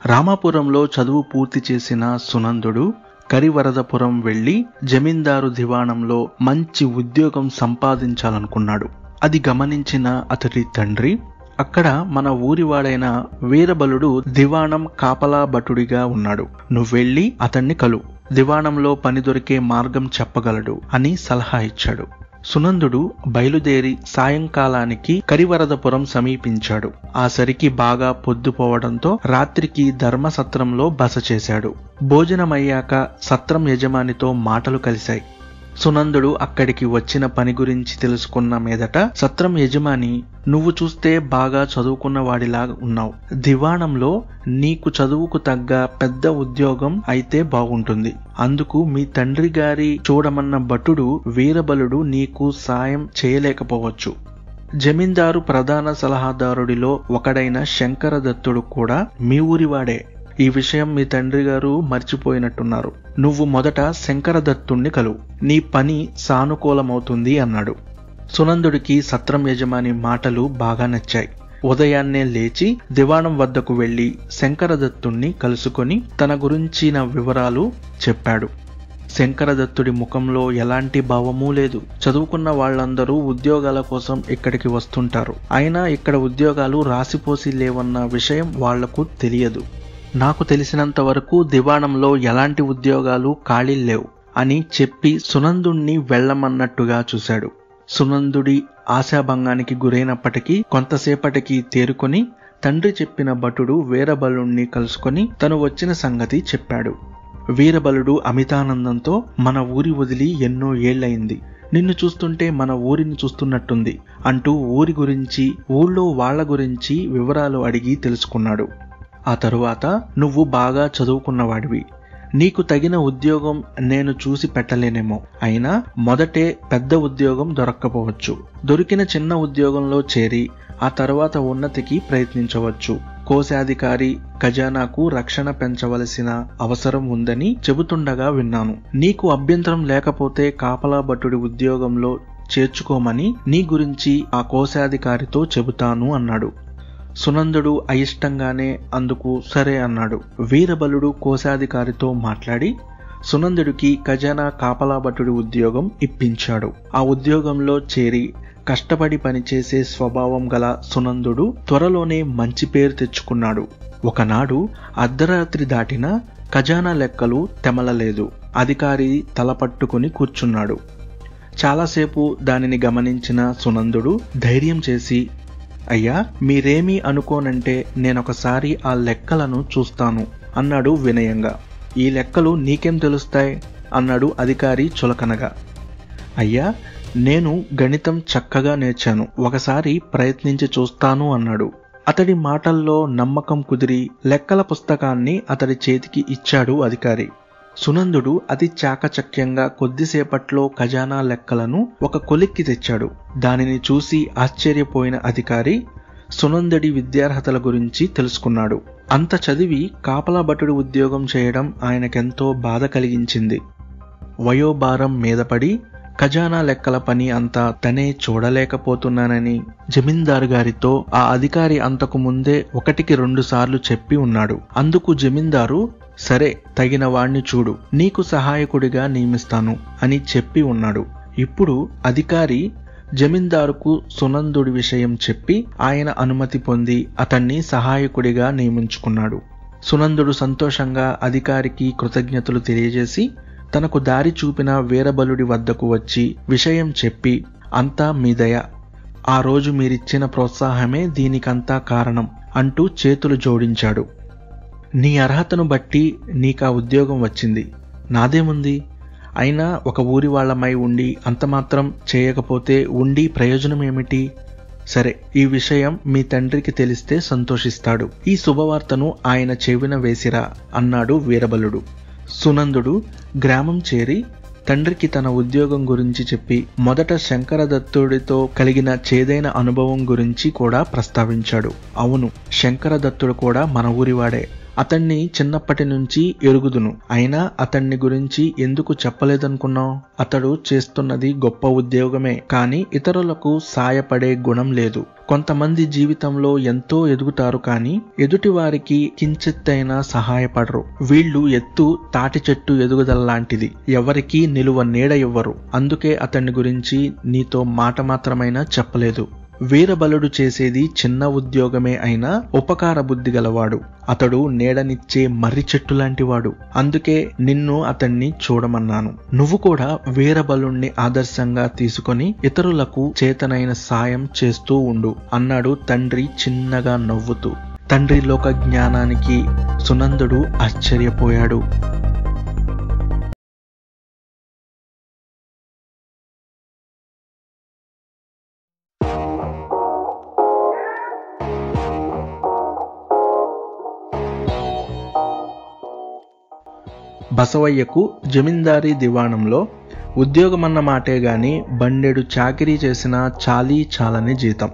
రామాపురంలో చదువు పూర్తి చేసిన సునందుడు కరివరదపురం వెళ్లి జమీందారు దివాణంలో మంచి ఉద్యోగం సంపాదించాలనుకున్నాడు అది గమనించిన అతడి తండ్రి అక్కడ మన ఊరివాడైన వీరబలుడు దివాణం కాపలా భటుడిగా ఉన్నాడు నువ్వెళ్ళి అతన్ని కలు దివాణంలో పని దొరికే మార్గం చెప్పగలడు అని సలహా ఇచ్చాడు సునందుడు బయలుదేరి సాయంకాలానికి కరివరదపురం సమీపించాడు ఆ సరికి బాగా పొద్దుపోవడంతో రాత్రికి ధర్మసత్రంలో బస చేశాడు భోజనమయ్యాక సత్రం యజమానితో మాటలు కలిశాయి సునందుడు అక్కడికి వచ్చిన పని గురించి తెలుసుకున్న మీదట సత్రం యజమాని నువ్వు చూస్తే బాగా చదువుకున్న వాడిలాగా ఉన్నావు దివాణంలో నీకు చదువుకు తగ్గ పెద్ద ఉద్యోగం అయితే బాగుంటుంది అందుకు మీ తండ్రి గారి చూడమన్న భటుడు వీరబలుడు నీకు సాయం చేయలేకపోవచ్చు జమీందారు ప్రధాన సలహాదారుడిలో ఒకడైన శంకరదత్తుడు కూడా మీ ఊరివాడే ఈ విషయం మీ తండ్రి గారు మర్చిపోయినట్టున్నారు నువ్వు మొదట శంకరదత్తుణ్ణి కలువు నీ పని సానుకూలమవుతుంది అన్నాడు సునందుడికి సత్రం యజమాని మాటలు బాగా నచ్చాయి ఉదయాన్నే లేచి దివాణం వద్దకు వెళ్లి శంకరదత్తుణ్ణి కలుసుకొని తన గురించిన వివరాలు చెప్పాడు శంకరదత్తుడి ముఖంలో ఎలాంటి భావమూ లేదు చదువుకున్న వాళ్ళందరూ ఉద్యోగాల కోసం ఇక్కడికి వస్తుంటారు అయినా ఇక్కడ ఉద్యోగాలు రాసిపోసి లేవన్న విషయం వాళ్లకు తెలియదు నాకు తెలిసినంత వరకు దివాణంలో ఎలాంటి ఉద్యోగాలు ఖాళీ లేవు అని చెప్పి సునందుణ్ణి వెళ్ళమన్నట్టుగా చూశాడు సునందుడి ఆశాభంగానికి గురైనప్పటికీ కొంతసేపటికి తేరుకొని తండ్రి చెప్పిన భటుడు వీరబలుణ్ణి కలుసుకొని తను వచ్చిన సంగతి చెప్పాడు వీరబలుడు అమితానందంతో మన ఊరి వదిలి ఎన్నో ఏళ్లయింది నిన్ను చూస్తుంటే మన ఊరిని చూస్తున్నట్టుంది అంటూ ఊరి గురించి ఊళ్ళో వాళ్ల గురించి వివరాలు అడిగి తెలుసుకున్నాడు ఆ తరువాత నువ్వు బాగా చదువుకున్నవాడివి నీకు తగిన ఉద్యోగం నేను చూసి పెట్టలేనేమో అయినా మొదటే పెద్ద ఉద్యోగం దొరక్కపోవచ్చు దొరికిన చిన్న ఉద్యోగంలో చేరి ఆ తర్వాత ఉన్నతికి ప్రయత్నించవచ్చు కోశాధికారి ఖజానాకు రక్షణ పెంచవలసిన అవసరం ఉందని చెబుతుండగా విన్నాను నీకు అభ్యంతరం లేకపోతే కాపలా భటుడి ఉద్యోగంలో చేర్చుకోమని నీ గురించి ఆ కోశాధికారితో చెబుతాను అన్నాడు సునందుడు అయిష్టంగానే అందుకు సరే అన్నాడు వీరబలుడు కోశాధికారితో మాట్లాడి సునందుడికి ఖజానా కాపలాభటుడి ఉద్యోగం ఇప్పించాడు ఆ ఉద్యోగంలో చేరి కష్టపడి పనిచేసే స్వభావం గల సునందుడు త్వరలోనే మంచి పేరు తెచ్చుకున్నాడు ఒకనాడు అర్ధరాత్రి దాటిన ఖజానా లెక్కలు తెమలలేదు అధికారి తలపట్టుకుని కూర్చున్నాడు చాలాసేపు దానిని గమనించిన సునందుడు ధైర్యం చేసి అయ్యా మీరేమీ అనుకోనంటే నేనొకసారి ఆ లెక్కలను చూస్తాను అన్నాడు వినయంగా ఈ లెక్కలు నీకేం తెలుస్తాయి అన్నాడు అధికారి చులకనగా అయ్యా నేను గణితం చక్కగా నేర్చాను ఒకసారి ప్రయత్నించి చూస్తాను అన్నాడు అతడి మాటల్లో నమ్మకం కుదిరి లెక్కల పుస్తకాన్ని అతడి చేతికి ఇచ్చాడు అధికారి సునందుడు అతి చాకచక్యంగా కొద్దిసేపట్లో ఖజానా లెక్కలను ఒక కొలిక్కి తెచ్చాడు దానిని చూసి ఆశ్చర్యపోయిన అధికారి సునందుడి విద్యార్హతల గురించి తెలుసుకున్నాడు అంత చదివి కాపలా భటుడి ఉద్యోగం చేయడం ఆయనకెంతో బాధ కలిగించింది వయోభారం మీదపడి ఖజానా లెక్కల పని అంతా తనే చూడలేకపోతున్నానని జమీందారు గారితో ఆ అధికారి అంతకు ముందే ఒకటికి రెండు సార్లు చెప్పి ఉన్నాడు అందుకు జమీందారు సరే తగిన వాణ్ణి చూడు నీకు సహాయకుడిగా నియమిస్తాను అని చెప్పి ఉన్నాడు ఇప్పుడు అధికారి జమీందారుకు సునందుడి విషయం చెప్పి ఆయన అనుమతి పొంది అతన్ని సహాయకుడిగా నియమించుకున్నాడు సునందుడు సంతోషంగా అధికారికి కృతజ్ఞతలు తెలియజేసి తనకు దారి చూపిన వీరబలుడి వద్దకు వచ్చి విషయం చెప్పి అంతా మీ దయ ఆ రోజు మీరిచ్చిన ప్రోత్సాహమే దీనికంతా కారణం అంటూ చేతులు జోడించాడు నీ అర్హతను బట్టి నీకా ఉద్యోగం వచ్చింది నాదేముంది అయినా ఒక ఊరి వాళ్ళమై ఉండి అంతమాత్రం చేయకపోతే ఉండి ప్రయోజనం ఏమిటి సరే ఈ విషయం మీ తండ్రికి తెలిస్తే సంతోషిస్తాడు ఈ శుభవార్తను ఆయన చెవిన వేసిరా అన్నాడు వీరబలుడు సునందుడు గ్రామం చేరి తండ్రికి తన ఉద్యోగం గురించి చెప్పి మొదట శంకరదత్తుడితో కలిగిన చేదైన అనుభవం గురించి కూడా ప్రస్తావించాడు అవును శంకరదత్తుడు కూడా మన ఊరివాడే అతన్ని చిన్నప్పటి నుంచి ఎరుగుదును అయినా అతన్ని గురించి ఎందుకు చెప్పలేదనుకున్నావు అతడు చేస్తున్నది గొప్ప ఉద్యోగమే కానీ ఇతరులకు సాయపడే గుణం లేదు కొంతమంది జీవితంలో ఎంతో ఎదుగుతారు కానీ ఎదుటి వారికి కించిత్తైనా సహాయపడరు వీళ్ళు ఎత్తు తాటి చెట్టు ఎదుగుదల లాంటిది ఎవరికీ నిలువ నీడ ఇవ్వరు అందుకే అతన్ని గురించి నీతో మాట మాత్రమైనా చెప్పలేదు వీరబలుడు చేసేది చిన్న ఉద్యోగమే అయినా ఉపకార బుద్ధి గలవాడు అతడు నీడనిచ్చే మర్రి చెట్టు లాంటివాడు అందుకే నిన్ను అతన్ని చూడమన్నాను నువ్వు కూడా వీరబలుణ్ణి ఆదర్శంగా తీసుకొని ఇతరులకు చేతనైన సాయం చేస్తూ ఉండు అన్నాడు తండ్రి చిన్నగా నవ్వుతూ తండ్రి లోక జ్ఞానానికి సునందుడు ఆశ్చర్యపోయాడు బసవయ్యకు జమీందారీ దివాణంలో ఉద్యోగమన్న మాటే గాని బండెడు చాకిరీ చేసిన చాలీ చాలని జీతం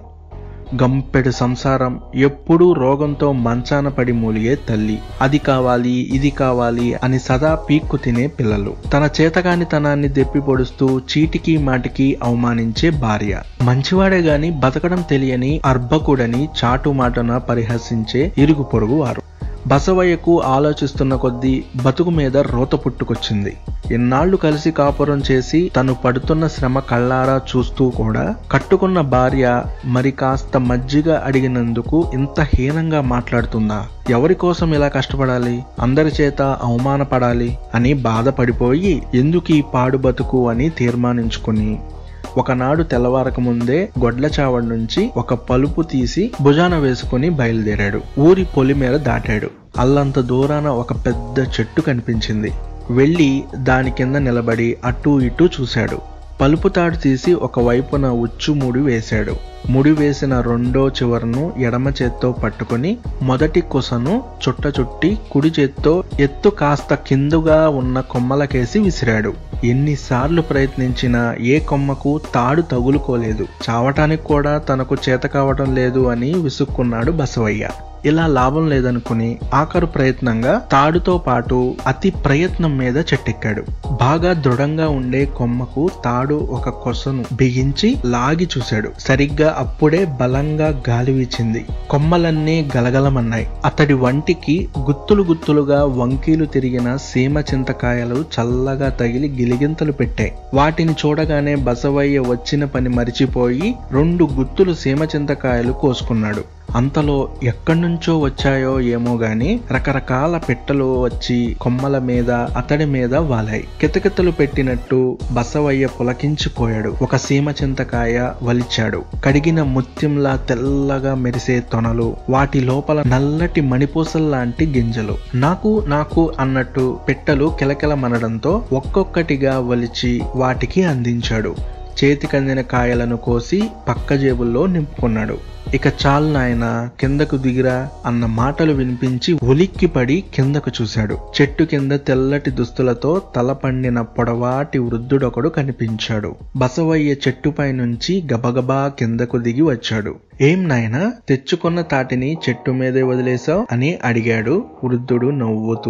గంపెడు సంసారం ఎప్పుడూ రోగంతో మంచాన పడి మూలిగే తల్లి అది కావాలి ఇది కావాలి అని సదా పీక్కు తినే పిల్లలు తన చేతకానితనాన్ని దెప్పి పొడుస్తూ చీటికి మాటికి అవమానించే భార్య మంచివాడే గాని బతకడం తెలియని అర్భకుడని చాటు మాటన పరిహసించే ఇరుగు పొరుగు వారు బసవయ్యకు ఆలోచిస్తున్న కొద్దీ బతుకు మీద రోత పుట్టుకొచ్చింది ఎన్నాళ్లు కలిసి కాపురం చేసి తను పడుతున్న శ్రమ కళ్ళారా చూస్తూ కూడా కట్టుకున్న భార్య మరి కాస్త మజ్జిగ అడిగినందుకు ఇంత హీనంగా మాట్లాడుతుందా ఎవరి కోసం ఇలా కష్టపడాలి అందరి చేత అవమానపడాలి అని బాధపడిపోయి ఎందుకు ఈ పాడు బతుకు అని తీర్మానించుకుని ఒకనాడు తెల్లవారక ముందే గొడ్ల చావడి నుంచి ఒక పలుపు తీసి భుజాన వేసుకుని బయలుదేరాడు ఊరి పొలిమేర దాటాడు అల్లంత దూరాన ఒక పెద్ద చెట్టు కనిపించింది వెళ్ళి దాని కింద నిలబడి అటూ ఇటూ చూశాడు పలుపు తాడు తీసి ఒక వైపున ఉచ్చు ముడి వేశాడు ముడి వేసిన రెండో చివరను ఎడమ చేత్తో పట్టుకొని మొదటి కొసను చుట్ట చుట్టి కుడి చేత్తో ఎత్తు కాస్త కిందుగా ఉన్న కొమ్మలకేసి విసిరాడు ఎన్నిసార్లు ప్రయత్నించినా ఏ కొమ్మకు తాడు తగులుకోలేదు చావటానికి కూడా తనకు చేత కావటం లేదు అని విసుక్కున్నాడు బసవయ్య ఇలా లాభం లేదనుకుని ఆఖరు ప్రయత్నంగా తాడుతో పాటు అతి ప్రయత్నం మీద చెట్టెక్కాడు బాగా దృఢంగా ఉండే కొమ్మకు తాడు ఒక కొసను బిగించి లాగి చూశాడు సరిగ్గా అప్పుడే బలంగా గాలి వీచింది కొమ్మలన్నీ గలగలమన్నాయి అతడి వంటికి గుత్తులు గుత్తులుగా వంకీలు తిరిగిన సీమ చింతకాయలు చల్లగా తగిలి గిలిగింతలు పెట్టాయి వాటిని చూడగానే బసవయ్య వచ్చిన పని మరిచిపోయి రెండు గుత్తులు సీమ చింతకాయలు కోసుకున్నాడు అంతలో ఎక్కడి నుంచో వచ్చాయో ఏమో గాని రకరకాల పెట్టలు వచ్చి కొమ్మల మీద అతడి మీద వాలాయి కితకితలు పెట్టినట్టు బసవయ్య పులకించిపోయాడు ఒక సీమ చింతకాయ వలిచాడు కడిగిన ముత్యంలా తెల్లగా మెరిసే తొనలు వాటి లోపల నల్లటి మణిపూసల్లాంటి గింజలు నాకు నాకు అన్నట్టు పెట్టలు కిలకిలమనడంతో ఒక్కొక్కటిగా వలిచి వాటికి అందించాడు చేతికందిన కాయలను కోసి పక్క జేబుల్లో నింపుకున్నాడు ఇక చాలు నాయన కిందకు దిగిరా అన్న మాటలు వినిపించి ఉలిక్కిపడి కిందకు చూశాడు చెట్టు కింద తెల్లటి దుస్తులతో తల పండిన పొడవాటి వృద్ధుడొకడు కనిపించాడు బసవయ్య చెట్టుపై నుంచి గబగబా కిందకు దిగి వచ్చాడు ఏం నాయనా తెచ్చుకున్న తాటిని చెట్టు మీదే వదిలేశావు అని అడిగాడు వృద్ధుడు నవ్వుతూ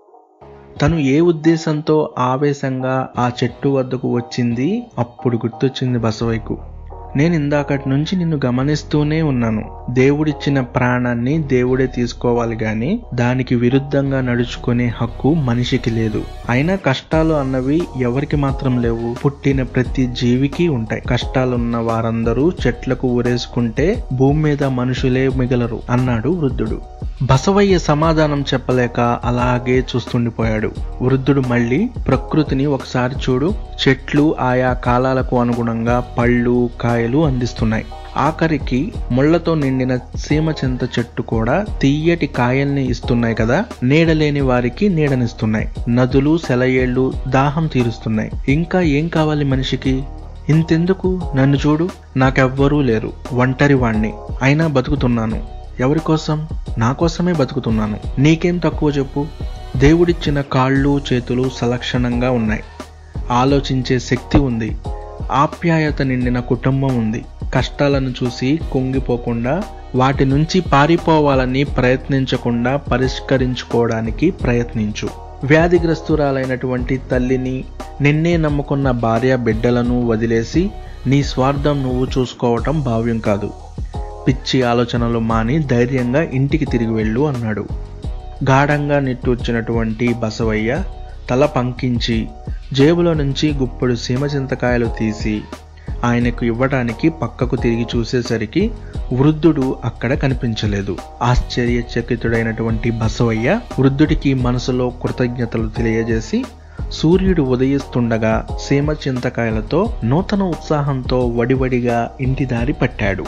తను ఏ ఉద్దేశంతో ఆవేశంగా ఆ చెట్టు వద్దకు వచ్చింది అప్పుడు గుర్తొచ్చింది బసవయ్యకు నేను ఇందాకటి నుంచి నిన్ను గమనిస్తూనే ఉన్నాను దేవుడిచ్చిన ప్రాణాన్ని దేవుడే తీసుకోవాలి గాని దానికి విరుద్ధంగా నడుచుకునే హక్కు మనిషికి లేదు అయినా కష్టాలు అన్నవి ఎవరికి మాత్రం లేవు పుట్టిన ప్రతి జీవికి ఉంటాయి కష్టాలున్న వారందరూ చెట్లకు ఊరేసుకుంటే భూమి మీద మనుషులే మిగలరు అన్నాడు వృద్ధుడు బసవయ్య సమాధానం చెప్పలేక అలాగే చూస్తుండిపోయాడు వృద్ధుడు మళ్ళీ ప్రకృతిని ఒకసారి చూడు చెట్లు ఆయా కాలాలకు అనుగుణంగా పళ్ళు కాయలు అందిస్తున్నాయి ఆఖరికి ముళ్లతో నిండిన సీమ చింత చెట్టు కూడా తీయటి కాయల్ని ఇస్తున్నాయి కదా నీడలేని వారికి నీడనిస్తున్నాయి నదులు సెలయేళ్లు దాహం తీరుస్తున్నాయి ఇంకా ఏం కావాలి మనిషికి ఇంతెందుకు నన్ను చూడు నాకెవ్వరూ లేరు ఒంటరి వాణ్ణి అయినా బతుకుతున్నాను ఎవరి కోసం నా కోసమే బతుకుతున్నాను నీకేం తక్కువ చెప్పు దేవుడిచ్చిన కాళ్ళు చేతులు సలక్షణంగా ఉన్నాయి ఆలోచించే శక్తి ఉంది ఆప్యాయత నిండిన కుటుంబం ఉంది కష్టాలను చూసి కుంగిపోకుండా వాటి నుంచి పారిపోవాలని ప్రయత్నించకుండా పరిష్కరించుకోవడానికి ప్రయత్నించు వ్యాధిగ్రస్తురాలైనటువంటి తల్లిని నిన్నే నమ్ముకున్న భార్య బిడ్డలను వదిలేసి నీ స్వార్థం నువ్వు చూసుకోవటం భావ్యం కాదు పిచ్చి ఆలోచనలు మాని ధైర్యంగా ఇంటికి తిరిగి వెళ్ళు అన్నాడు గాఢంగా నిట్టూర్చినటువంటి బసవయ్య తల పంకించి జేబులో నుంచి గుప్పెడు సీమ చింతకాయలు తీసి ఆయనకు ఇవ్వడానికి పక్కకు తిరిగి చూసేసరికి వృద్ధుడు అక్కడ కనిపించలేదు ఆశ్చర్యచకితుడైనటువంటి బసవయ్య వృద్ధుడికి మనసులో కృతజ్ఞతలు తెలియజేసి సూర్యుడు ఉదయిస్తుండగా సీమ చింతకాయలతో నూతన ఉత్సాహంతో వడివడిగా ఇంటి దారి పట్టాడు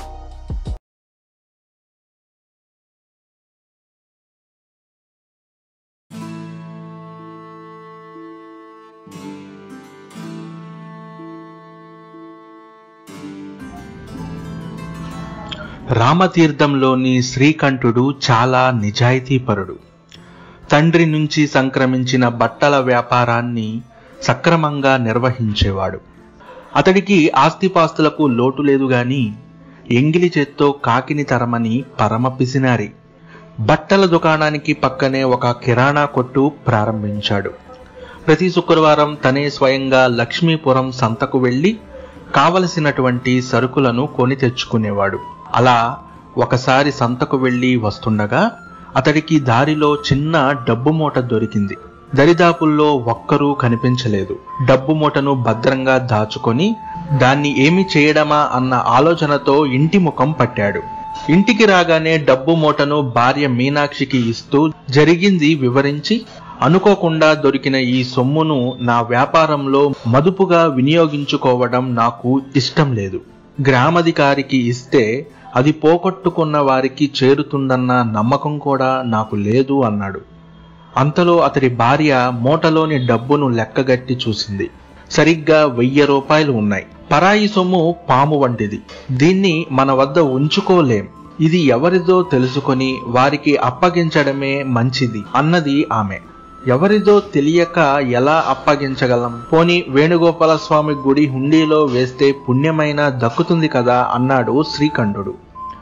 రామతీర్థంలోని శ్రీకంఠుడు చాలా నిజాయితీపరుడు తండ్రి నుంచి సంక్రమించిన బట్టల వ్యాపారాన్ని సక్రమంగా నిర్వహించేవాడు అతడికి ఆస్తిపాస్తులకు లోటు లేదు గాని ఎంగిలి చేత్తో కాకిని తరమని పరమ పిసినారి బట్టల దుకాణానికి పక్కనే ఒక కిరాణా కొట్టు ప్రారంభించాడు ప్రతి శుక్రవారం తనే స్వయంగా లక్ష్మీపురం సంతకు వెళ్ళి కావలసినటువంటి సరుకులను కొని తెచ్చుకునేవాడు అలా ఒకసారి సంతకు వెళ్ళి వస్తుండగా అతడికి దారిలో చిన్న డబ్బు మూట దొరికింది దరిదాపుల్లో ఒక్కరూ కనిపించలేదు డబ్బు మూటను భద్రంగా దాచుకొని దాన్ని ఏమి చేయడమా అన్న ఆలోచనతో ఇంటి ముఖం పట్టాడు ఇంటికి రాగానే డబ్బు మూటను భార్య మీనాక్షికి ఇస్తూ జరిగింది వివరించి అనుకోకుండా దొరికిన ఈ సొమ్మును నా వ్యాపారంలో మదుపుగా వినియోగించుకోవడం నాకు ఇష్టం లేదు గ్రామాధికారికి ఇస్తే అది పోగొట్టుకున్న వారికి చేరుతుందన్న నమ్మకం కూడా నాకు లేదు అన్నాడు అంతలో అతడి భార్య మూటలోని డబ్బును లెక్కగట్టి చూసింది సరిగ్గా వెయ్యి రూపాయలు ఉన్నాయి పరాయి సొమ్ము పాము వంటిది దీన్ని మన వద్ద ఉంచుకోలేం ఇది ఎవరిదో తెలుసుకొని వారికి అప్పగించడమే మంచిది అన్నది ఆమె ఎవరిదో తెలియక ఎలా అప్పగించగలం పోని వేణుగోపాల స్వామి గుడి హుండీలో వేస్తే పుణ్యమైన దక్కుతుంది కదా అన్నాడు శ్రీకంఠుడు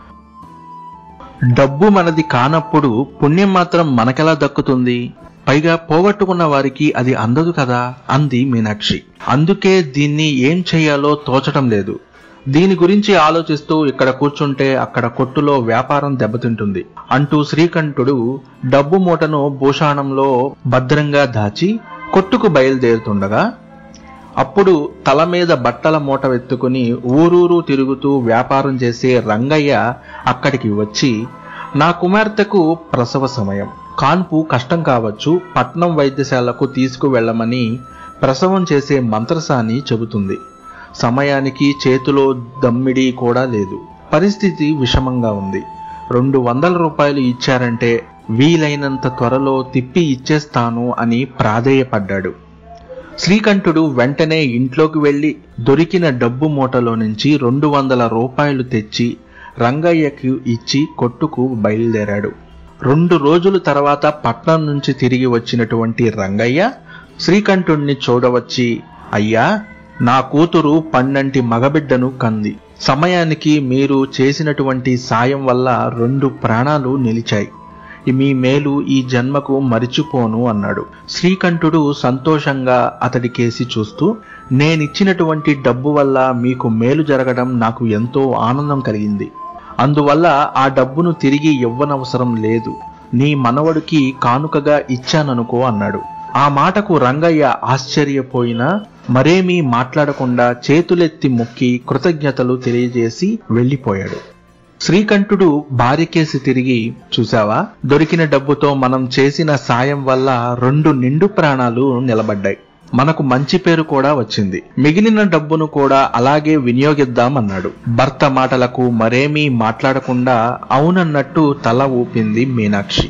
డబ్బు మనది కానప్పుడు పుణ్యం మాత్రం మనకెలా దక్కుతుంది పైగా పోగొట్టుకున్న వారికి అది అందదు కదా అంది మీనాక్షి అందుకే దీన్ని ఏం చెయ్యాలో తోచటం లేదు దీని గురించి ఆలోచిస్తూ ఇక్కడ కూర్చుంటే అక్కడ కొట్టులో వ్యాపారం దెబ్బతింటుంది అంటూ శ్రీకంఠుడు డబ్బు మూటను భూషాణంలో భద్రంగా దాచి కొట్టుకు బయలుదేరుతుండగా అప్పుడు తల మీద బట్టల మూట వెత్తుకుని ఊరూరు తిరుగుతూ వ్యాపారం చేసే రంగయ్య అక్కడికి వచ్చి నా కుమార్తెకు ప్రసవ సమయం కాన్పు కష్టం కావచ్చు పట్నం వైద్యశాలకు తీసుకువెళ్ళమని ప్రసవం చేసే మంత్రసాని చెబుతుంది సమయానికి చేతిలో దమ్మిడి కూడా లేదు పరిస్థితి విషమంగా ఉంది రెండు వందల రూపాయలు ఇచ్చారంటే వీలైనంత త్వరలో తిప్పి ఇచ్చేస్తాను అని ప్రాధేయపడ్డాడు శ్రీకంఠుడు వెంటనే ఇంట్లోకి వెళ్ళి దొరికిన డబ్బు మూటలో నుంచి రెండు వందల రూపాయలు తెచ్చి రంగయ్యకు ఇచ్చి కొట్టుకు బయలుదేరాడు రెండు రోజుల తర్వాత పట్నం నుంచి తిరిగి వచ్చినటువంటి రంగయ్య శ్రీకంఠుణ్ణి చూడవచ్చి అయ్యా నా కూతురు పన్నంటి మగబిడ్డను కంది సమయానికి మీరు చేసినటువంటి సాయం వల్ల రెండు ప్రాణాలు నిలిచాయి మీ మేలు ఈ జన్మకు మరిచిపోను అన్నాడు శ్రీకంఠుడు సంతోషంగా అతడి కేసి చూస్తూ నేనిచ్చినటువంటి డబ్బు వల్ల మీకు మేలు జరగడం నాకు ఎంతో ఆనందం కలిగింది అందువల్ల ఆ డబ్బును తిరిగి ఇవ్వనవసరం లేదు నీ మనవడికి కానుకగా ఇచ్చాననుకో అన్నాడు ఆ మాటకు రంగయ్య ఆశ్చర్యపోయినా మరేమీ మాట్లాడకుండా చేతులెత్తి మొక్కి కృతజ్ఞతలు తెలియజేసి వెళ్ళిపోయాడు శ్రీకంఠుడు భార్యకేసి తిరిగి చూసావా దొరికిన డబ్బుతో మనం చేసిన సాయం వల్ల రెండు నిండు ప్రాణాలు నిలబడ్డాయి మనకు మంచి పేరు కూడా వచ్చింది మిగిలిన డబ్బును కూడా అలాగే వినియోగిద్దామన్నాడు భర్త మాటలకు మరేమీ మాట్లాడకుండా అవునన్నట్టు తల ఊపింది మీనాక్షి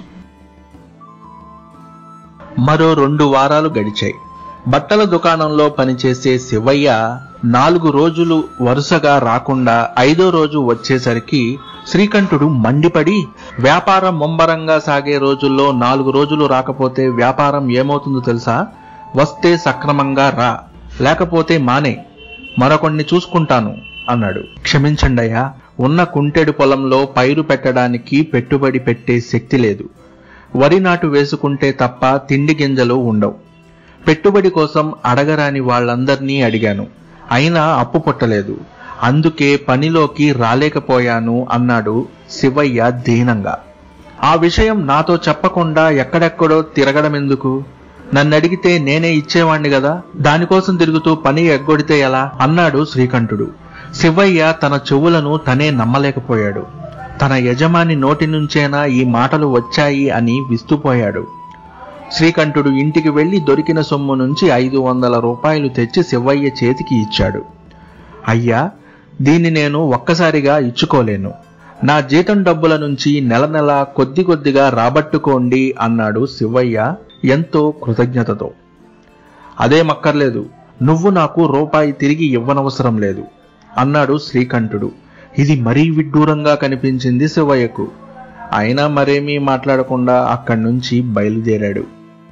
మరో రెండు వారాలు గడిచాయి బట్టల దుకాణంలో పనిచేసే శివయ్య నాలుగు రోజులు వరుసగా రాకుండా ఐదో రోజు వచ్చేసరికి శ్రీకంఠుడు మండిపడి వ్యాపారం ముమ్మరంగా సాగే రోజుల్లో నాలుగు రోజులు రాకపోతే వ్యాపారం ఏమవుతుందో తెలుసా వస్తే సక్రమంగా రా లేకపోతే మానే మరొకణ్ణి చూసుకుంటాను అన్నాడు క్షమించండి అయ్యా ఉన్న కుంటెడు పొలంలో పైరు పెట్టడానికి పెట్టుబడి పెట్టే శక్తి లేదు వరి నాటు వేసుకుంటే తప్ప తిండి గింజలు ఉండవు పెట్టుబడి కోసం అడగరాని వాళ్ళందర్నీ అడిగాను అయినా అప్పు పుట్టలేదు అందుకే పనిలోకి రాలేకపోయాను అన్నాడు శివయ్య దీనంగా ఆ విషయం నాతో చెప్పకుండా ఎక్కడెక్కడో తిరగడం ఎందుకు నన్ను అడిగితే నేనే ఇచ్చేవాణ్ణి కదా దానికోసం తిరుగుతూ పని ఎగ్గొడితే ఎలా అన్నాడు శ్రీకంఠుడు శివయ్య తన చెవులను తనే నమ్మలేకపోయాడు తన యజమాని నోటి నుంచేనా ఈ మాటలు వచ్చాయి అని విస్తుపోయాడు శ్రీకంఠుడు ఇంటికి వెళ్లి దొరికిన సొమ్ము నుంచి ఐదు వందల రూపాయలు తెచ్చి శివయ్య చేతికి ఇచ్చాడు అయ్యా దీన్ని నేను ఒక్కసారిగా ఇచ్చుకోలేను నా జీతం డబ్బుల నుంచి నెల నెల కొద్ది కొద్దిగా రాబట్టుకోండి అన్నాడు శివయ్య ఎంతో కృతజ్ఞతతో అదేమక్కర్లేదు నువ్వు నాకు రూపాయి తిరిగి ఇవ్వనవసరం లేదు అన్నాడు శ్రీకంఠుడు ఇది మరీ విడ్డూరంగా కనిపించింది శివయ్యకు అయినా మరేమీ మాట్లాడకుండా అక్కడి నుంచి బయలుదేరాడు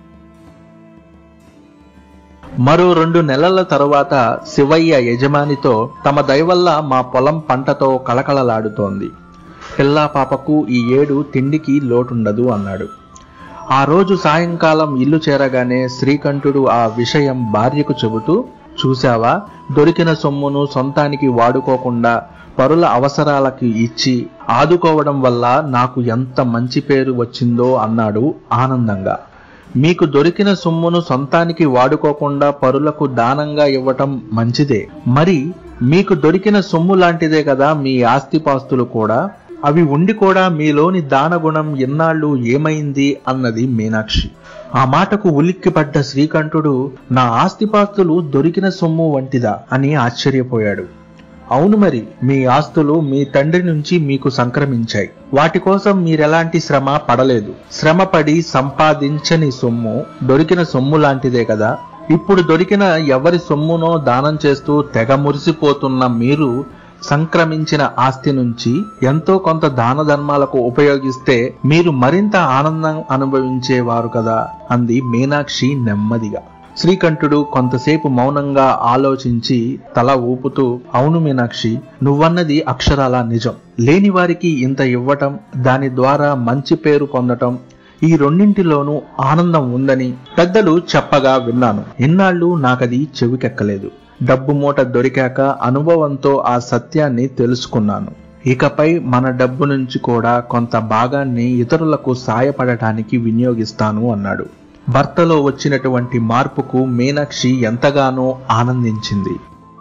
మరో రెండు నెలల తరువాత శివయ్య యజమానితో తమ దయవల్ల మా పొలం పంటతో కళకళలాడుతోంది పిల్లా పాపకు ఈ ఏడు తిండికి లోటుండదు అన్నాడు ఆ రోజు సాయంకాలం ఇల్లు చేరగానే శ్రీకంఠుడు ఆ విషయం భార్యకు చెబుతూ చూశావా దొరికిన సొమ్మును సొంతానికి వాడుకోకుండా పరుల అవసరాలకి ఇచ్చి ఆదుకోవడం వల్ల నాకు ఎంత మంచి పేరు వచ్చిందో అన్నాడు ఆనందంగా మీకు దొరికిన సొమ్మును సొంతానికి వాడుకోకుండా పరులకు దానంగా ఇవ్వటం మంచిదే మరి మీకు దొరికిన సొమ్ము లాంటిదే కదా మీ ఆస్తిపాస్తులు కూడా అవి ఉండి కూడా మీలోని దానగుణం ఎన్నాళ్ళు ఏమైంది అన్నది మీనాక్షి ఆ మాటకు ఉలిక్కిపడ్డ శ్రీకంఠుడు నా ఆస్తిపాస్తులు దొరికిన సొమ్ము వంటిదా అని ఆశ్చర్యపోయాడు అవును మరి మీ ఆస్తులు మీ తండ్రి నుంచి మీకు సంక్రమించాయి వాటి కోసం మీరెలాంటి శ్రమ పడలేదు శ్రమ పడి సంపాదించని సొమ్ము దొరికిన సొమ్ము లాంటిదే కదా ఇప్పుడు దొరికిన ఎవరి సొమ్మునో దానం చేస్తూ తెగ మురిసిపోతున్న మీరు సంక్రమించిన ఆస్తి నుంచి ఎంతో కొంత దాన ధర్మాలకు ఉపయోగిస్తే మీరు మరింత ఆనందం అనుభవించేవారు కదా అంది మీనాక్షి నెమ్మదిగా శ్రీకంఠుడు కొంతసేపు మౌనంగా ఆలోచించి తల ఊపుతూ అవును మీనాక్షి నువ్వన్నది అక్షరాల నిజం లేని వారికి ఇంత ఇవ్వటం దాని ద్వారా మంచి పేరు పొందటం ఈ రెండింటిలోనూ ఆనందం ఉందని పెద్దలు చెప్పగా విన్నాను ఇన్నాళ్ళు నాకది చెవికెక్కలేదు డబ్బు మూట దొరికాక అనుభవంతో ఆ సత్యాన్ని తెలుసుకున్నాను ఇకపై మన డబ్బు నుంచి కూడా కొంత భాగాన్ని ఇతరులకు సాయపడటానికి వినియోగిస్తాను అన్నాడు భర్తలో వచ్చినటువంటి మార్పుకు మీనాక్షి ఎంతగానో ఆనందించింది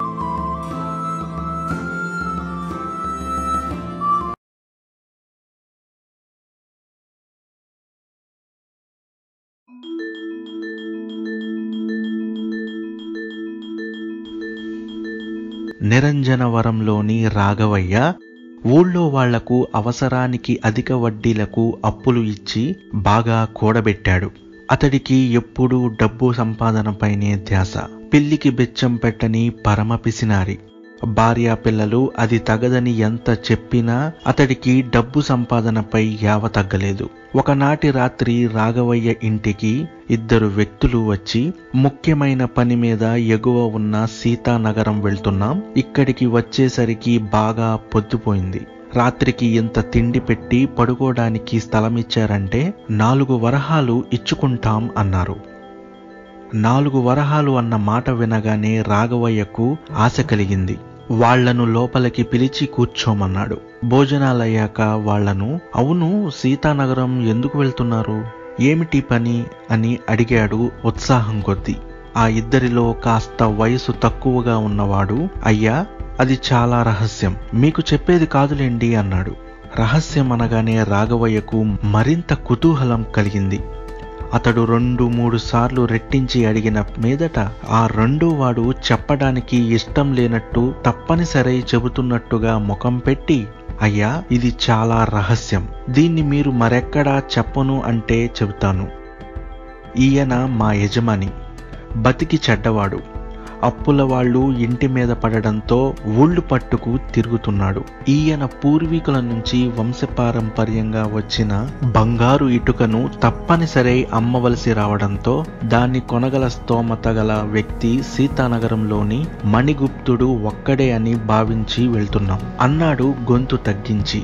నిరంజనవరంలోని రాఘవయ్య ఊళ్ళో వాళ్లకు అవసరానికి అధిక వడ్డీలకు అప్పులు ఇచ్చి బాగా కూడబెట్టాడు అతడికి ఎప్పుడూ డబ్బు సంపాదనపైనే ధ్యాస పిల్లికి బెచ్చం పెట్టని పరమ పిసినారి భార్యా పిల్లలు అది తగదని ఎంత చెప్పినా అతడికి డబ్బు సంపాదనపై యావ తగ్గలేదు ఒకనాటి రాత్రి రాఘవయ్య ఇంటికి ఇద్దరు వ్యక్తులు వచ్చి ముఖ్యమైన పని మీద ఎగువ ఉన్న సీతానగరం వెళ్తున్నాం ఇక్కడికి వచ్చేసరికి బాగా పొద్దుపోయింది రాత్రికి ఇంత తిండి పెట్టి పడుకోవడానికి స్థలమిచ్చారంటే నాలుగు వరహాలు ఇచ్చుకుంటాం అన్నారు నాలుగు వరహాలు అన్న మాట వినగానే రాఘవయ్యకు ఆశ కలిగింది వాళ్లను లోపలికి పిలిచి కూర్చోమన్నాడు భోజనాలయ్యాక వాళ్లను అవును సీతానగరం ఎందుకు వెళ్తున్నారు ఏమిటి పని అని అడిగాడు ఉత్సాహం కొద్దీ ఆ ఇద్దరిలో కాస్త వయసు తక్కువగా ఉన్నవాడు అయ్యా అది చాలా రహస్యం మీకు చెప్పేది కాదులేండి అన్నాడు రహస్యం అనగానే రాఘవయ్యకు మరింత కుతూహలం కలిగింది అతడు రెండు మూడు సార్లు రెట్టించి అడిగిన మీదట ఆ రెండో వాడు చెప్పడానికి ఇష్టం లేనట్టు తప్పనిసరి చెబుతున్నట్టుగా ముఖం పెట్టి అయ్యా ఇది చాలా రహస్యం దీన్ని మీరు మరెక్కడా చెప్పను అంటే చెబుతాను ఈయన మా యజమాని బతికి చెడ్డవాడు అప్పుల వాళ్ళు ఇంటి మీద పడడంతో ఊళ్ళు పట్టుకు తిరుగుతున్నాడు ఈయన పూర్వీకుల నుంచి వంశపారంపర్యంగా వచ్చిన బంగారు ఇటుకను తప్పనిసరి అమ్మవలసి రావడంతో దాన్ని కొనగల స్తోమత గల వ్యక్తి సీతానగరంలోని మణిగుప్తుడు ఒక్కడే అని భావించి వెళ్తున్నాం అన్నాడు గొంతు తగ్గించి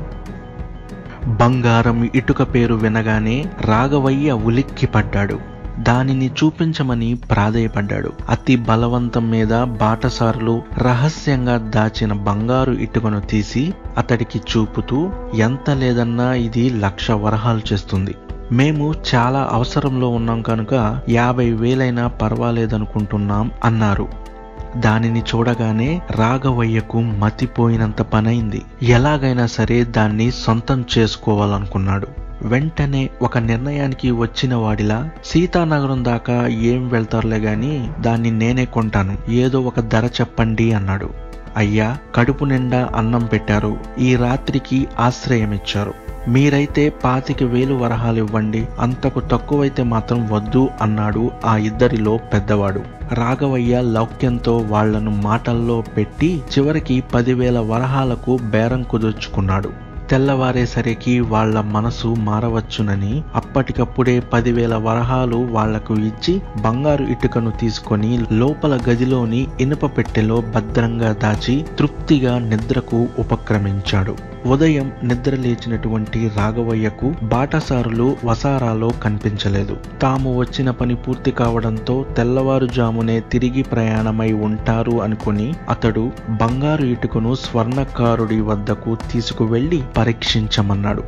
బంగారం ఇటుక పేరు వినగానే రాఘవయ్య ఉలిక్కి పడ్డాడు దానిని చూపించమని ప్రాధేయపడ్డాడు అతి బలవంతం మీద బాటసారులు రహస్యంగా దాచిన బంగారు ఇటుకను తీసి అతడికి చూపుతూ ఎంత లేదన్నా ఇది లక్ష వరహాలు చేస్తుంది మేము చాలా అవసరంలో ఉన్నాం కనుక యాభై వేలైనా పర్వాలేదనుకుంటున్నాం అన్నారు దానిని చూడగానే రాఘవయ్యకు మతిపోయినంత పనైంది ఎలాగైనా సరే దాన్ని సొంతం చేసుకోవాలనుకున్నాడు వెంటనే ఒక నిర్ణయానికి వచ్చిన వాడిలా సీతానగరం దాకా ఏం వెళ్తారులే గాని దాన్ని నేనే కొంటాను ఏదో ఒక ధర చెప్పండి అన్నాడు అయ్యా కడుపు నిండా అన్నం పెట్టారు ఈ రాత్రికి ఆశ్రయం ఇచ్చారు మీరైతే పాతిక వేలు వరహాలు ఇవ్వండి అంతకు తక్కువైతే మాత్రం వద్దు అన్నాడు ఆ ఇద్దరిలో పెద్దవాడు రాఘవయ్య లౌక్యంతో వాళ్లను మాటల్లో పెట్టి చివరికి పదివేల వరహాలకు బేరం కుదుర్చుకున్నాడు తెల్లవారేసరికి వాళ్ల మనసు మారవచ్చునని అప్పటికప్పుడే పదివేల వరహాలు వాళ్లకు ఇచ్చి బంగారు ఇటుకను తీసుకొని లోపల గదిలోని ఇనుప పెట్టెలో భద్రంగా దాచి తృప్తిగా నిద్రకు ఉపక్రమించాడు ఉదయం నిద్ర లేచినటువంటి రాఘవయ్యకు బాటసారులు వసారాలో కనిపించలేదు తాము వచ్చిన పని పూర్తి కావడంతో తెల్లవారుజామునే తిరిగి ప్రయాణమై ఉంటారు అనుకుని అతడు బంగారు ఇటుకను స్వర్ణకారుడి వద్దకు తీసుకువెళ్లి పరీక్షించమన్నాడు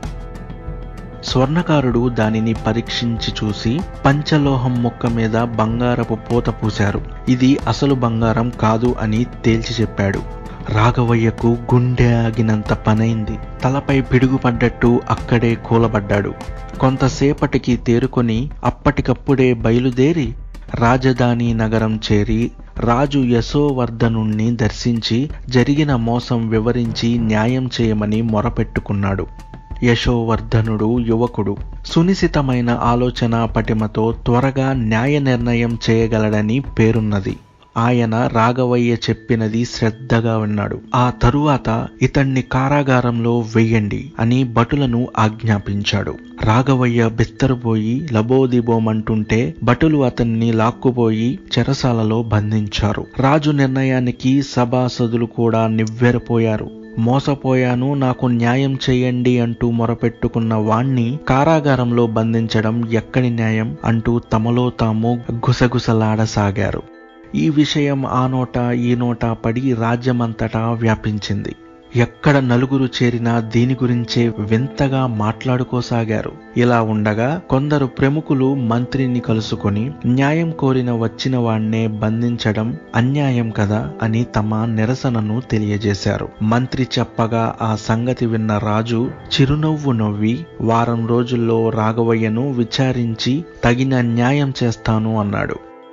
స్వర్ణకారుడు దానిని పరీక్షించి చూసి పంచలోహం ముక్క మీద బంగారపు పూత పూశారు ఇది అసలు బంగారం కాదు అని తేల్చి చెప్పాడు రాఘవయ్యకు గుండె ఆగినంత పనైంది తలపై పిడుగుపడ్డట్టు అక్కడే కూలబడ్డాడు కొంతసేపటికి తేరుకొని అప్పటికప్పుడే బయలుదేరి రాజధాని నగరం చేరి రాజు యశోవర్ధనుణ్ణి దర్శించి జరిగిన మోసం వివరించి న్యాయం చేయమని మొరపెట్టుకున్నాడు యశోవర్ధనుడు యువకుడు సునిశితమైన ఆలోచన పటిమతో త్వరగా న్యాయ నిర్ణయం చేయగలడని పేరున్నది ఆయన రాఘవయ్య చెప్పినది శ్రద్ధగా విన్నాడు ఆ తరువాత ఇతన్ని కారాగారంలో వెయ్యండి అని భటులను ఆజ్ఞాపించాడు రాఘవయ్య బిత్తరపోయి లబోదిబోమంటుంటే భటులు అతన్ని లాక్కుపోయి చెరసాలలో బంధించారు రాజు నిర్ణయానికి సభాసదులు కూడా నివ్వెరపోయారు మోసపోయాను నాకు న్యాయం చేయండి అంటూ మొరపెట్టుకున్న వాణ్ణి కారాగారంలో బంధించడం ఎక్కడి న్యాయం అంటూ తమలో తాము గుసగుసలాడసాగారు ఈ విషయం ఆ నోట ఈ నోట పడి రాజ్యమంతటా వ్యాపించింది ఎక్కడ నలుగురు చేరినా దీని గురించే వింతగా మాట్లాడుకోసాగారు ఇలా ఉండగా కొందరు ప్రముఖులు మంత్రిని కలుసుకొని న్యాయం కోరిన వచ్చిన వాణ్ణే బంధించడం అన్యాయం కదా అని తమ నిరసనను తెలియజేశారు మంత్రి చెప్పగా ఆ సంగతి విన్న రాజు చిరునవ్వు నవ్వి వారం రోజుల్లో రాఘవయ్యను విచారించి తగిన న్యాయం చేస్తాను అన్నాడు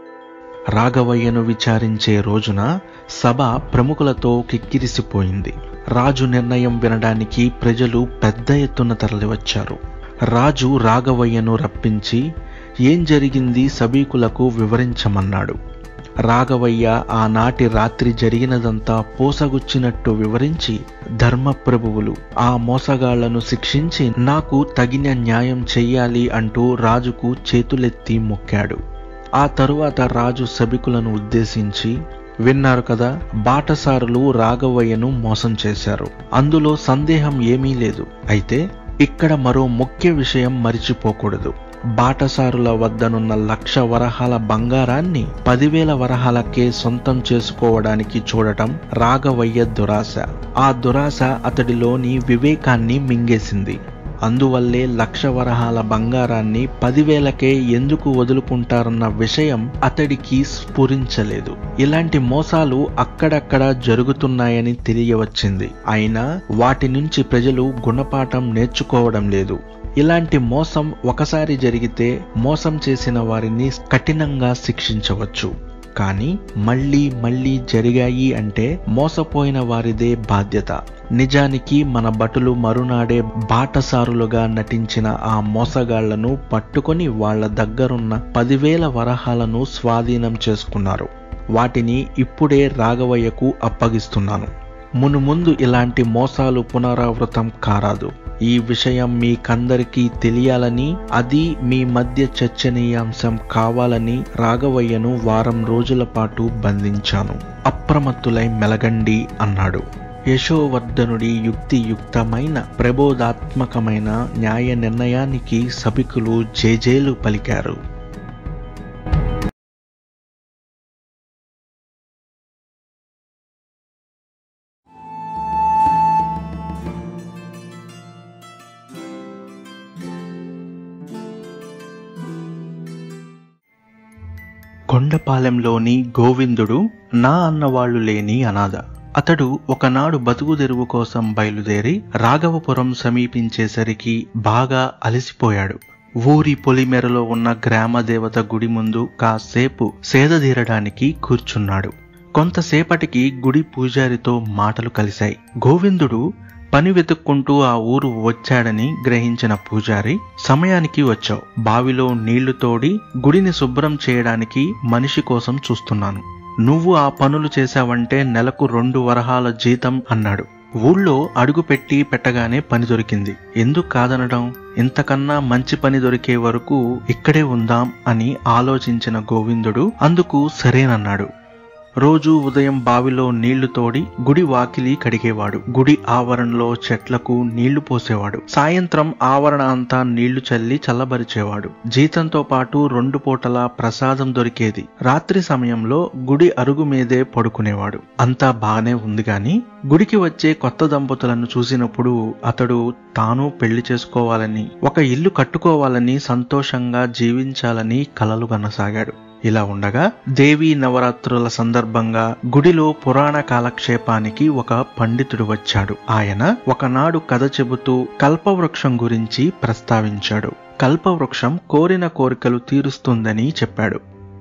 రాఘవయ్యను విచారించే రోజున సభ ప్రముఖులతో కిక్కిరిసిపోయింది రాజు నిర్ణయం వినడానికి ప్రజలు పెద్ద ఎత్తున తరలివచ్చారు రాజు రాఘవయ్యను రప్పించి ఏం జరిగింది సభీకులకు వివరించమన్నాడు రాఘవయ్య ఆనాటి రాత్రి జరిగినదంతా పోసగుచ్చినట్టు వివరించి ధర్మప్రభువులు ఆ మోసగాళ్లను శిక్షించి నాకు తగిన న్యాయం చెయ్యాలి అంటూ రాజుకు చేతులెత్తి మొక్కాడు ఆ తరువాత రాజు సభికులను ఉద్దేశించి విన్నారు కదా బాటసారులు రాఘవయ్యను మోసం చేశారు అందులో సందేహం ఏమీ లేదు అయితే ఇక్కడ మరో ముఖ్య విషయం మరిచిపోకూడదు బాటసారుల వద్దనున్న లక్ష వరహాల బంగారాన్ని పదివేల వరహాలకే సొంతం చేసుకోవడానికి చూడటం రాఘవయ్య దురాశ ఆ దురాశ అతడిలోని వివేకాన్ని మింగేసింది అందువల్లే లక్ష వరహాల బంగారాన్ని పదివేలకే ఎందుకు వదులుకుంటారన్న విషయం అతడికి స్ఫురించలేదు ఇలాంటి మోసాలు అక్కడక్కడ జరుగుతున్నాయని తెలియవచ్చింది అయినా వాటి నుంచి ప్రజలు గుణపాఠం నేర్చుకోవడం లేదు ఇలాంటి మోసం ఒకసారి జరిగితే మోసం చేసిన వారిని కఠినంగా శిక్షించవచ్చు కానీ మళ్ళీ మళ్ళీ జరిగాయి అంటే మోసపోయిన వారిదే బాధ్యత నిజానికి మన భటులు మరునాడే బాటసారులుగా నటించిన ఆ మోసగాళ్లను పట్టుకొని వాళ్ల దగ్గరున్న పదివేల వరహాలను స్వాధీనం చేసుకున్నారు వాటిని ఇప్పుడే రాఘవయ్యకు అప్పగిస్తున్నాను మునుముందు ఇలాంటి మోసాలు పునరావృతం కారాదు ఈ విషయం మీకందరికీ తెలియాలని అది మీ మధ్య చర్చనీయాంశం కావాలని రాఘవయ్యను వారం రోజుల పాటు బంధించాను అప్రమత్తులై మెలగండి అన్నాడు యశోవర్ధనుడి యుక్తియుక్తమైన ప్రబోధాత్మకమైన న్యాయ నిర్ణయానికి సభికులు జేజేలు పలికారు కొండపాలెంలోని గోవిందుడు నా అన్నవాళ్లు లేని అనాథ అతడు ఒకనాడు బతుకు తెరువు కోసం బయలుదేరి రాఘవపురం సమీపించేసరికి బాగా అలసిపోయాడు ఊరి పొలిమెరలో ఉన్న గ్రామ దేవత గుడి ముందు కాసేపు సేదతీరడానికి కూర్చున్నాడు కొంతసేపటికి గుడి పూజారితో మాటలు కలిశాయి గోవిందుడు పని వెతుక్కుంటూ ఆ ఊరు వచ్చాడని గ్రహించిన పూజారి సమయానికి వచ్చావు బావిలో నీళ్లు తోడి గుడిని శుభ్రం చేయడానికి మనిషి కోసం చూస్తున్నాను నువ్వు ఆ పనులు చేశావంటే నెలకు రెండు వరహాల జీతం అన్నాడు ఊళ్ళో అడుగు పెట్టి పెట్టగానే పని దొరికింది ఎందుకు కాదనడం ఇంతకన్నా మంచి పని దొరికే వరకు ఇక్కడే ఉందాం అని ఆలోచించిన గోవిందుడు అందుకు సరేనన్నాడు రోజు ఉదయం బావిలో నీళ్లు తోడి గుడి వాకిలి కడిగేవాడు గుడి ఆవరణలో చెట్లకు నీళ్లు పోసేవాడు సాయంత్రం ఆవరణ అంతా నీళ్లు చల్లి చల్లబరిచేవాడు జీతంతో పాటు రెండు పూటల ప్రసాదం దొరికేది రాత్రి సమయంలో గుడి అరుగు మీదే పడుకునేవాడు అంతా బాగానే ఉంది గాని గుడికి వచ్చే కొత్త దంపతులను చూసినప్పుడు అతడు తాను పెళ్లి చేసుకోవాలని ఒక ఇల్లు కట్టుకోవాలని సంతోషంగా జీవించాలని కలలు కనసాగాడు ఇలా ఉండగా దేవీ నవరాత్రుల సందర్భంగా గుడిలో పురాణ కాలక్షేపానికి ఒక పండితుడు వచ్చాడు ఆయన ఒకనాడు కథ చెబుతూ కల్పవృక్షం గురించి ప్రస్తావించాడు కల్పవృక్షం కోరిన కోరికలు తీరుస్తుందని చెప్పాడు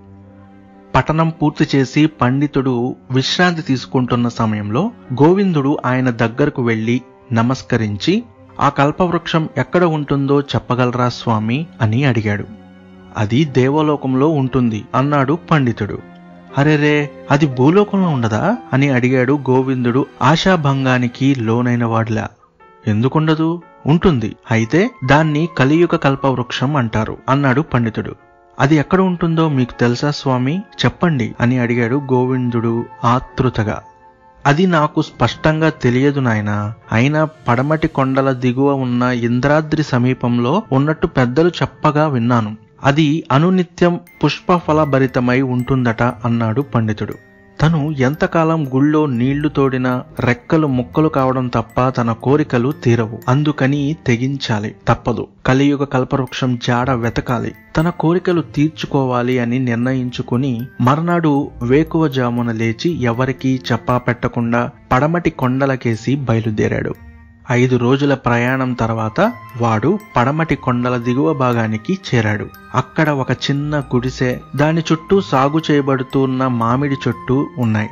పఠనం పూర్తి చేసి పండితుడు విశ్రాంతి తీసుకుంటున్న సమయంలో గోవిందుడు ఆయన దగ్గరకు వెళ్లి నమస్కరించి ఆ కల్పవృక్షం ఎక్కడ ఉంటుందో చెప్పగలరా స్వామి అని అడిగాడు అది దేవలోకంలో ఉంటుంది అన్నాడు పండితుడు అరెరే అది భూలోకంలో ఉండదా అని అడిగాడు గోవిందుడు ఆశాభంగానికి లోనైన వాడిలా ఎందుకుండదు ఉంటుంది అయితే దాన్ని కలియుగ కల్పవృక్షం అంటారు అన్నాడు పండితుడు అది ఎక్కడ ఉంటుందో మీకు తెలుసా స్వామి చెప్పండి అని అడిగాడు గోవిందుడు ఆతృతగా అది నాకు స్పష్టంగా తెలియదు నాయనా అయినా పడమటి కొండల దిగువ ఉన్న ఇంద్రాద్రి సమీపంలో ఉన్నట్టు పెద్దలు చెప్పగా విన్నాను అది అనునిత్యం పుష్పఫలభరితమై ఉంటుందట అన్నాడు పండితుడు తను ఎంతకాలం గుళ్ళో నీళ్లు తోడినా రెక్కలు ముక్కలు కావడం తప్ప తన కోరికలు తీరవు అందుకని తెగించాలి తప్పదు కలియుగ కల్పవృక్షం జాడ వెతకాలి తన కోరికలు తీర్చుకోవాలి అని నిర్ణయించుకుని మర్నాడు వేకువజామున లేచి ఎవరికీ చెప్పా పెట్టకుండా పడమటి కొండలకేసి బయలుదేరాడు ఐదు రోజుల ప్రయాణం తర్వాత వాడు పడమటి కొండల దిగువ భాగానికి చేరాడు అక్కడ ఒక చిన్న గుడిసె దాని చుట్టూ సాగు చేయబడుతున్న మామిడి చెట్టు ఉన్నాయి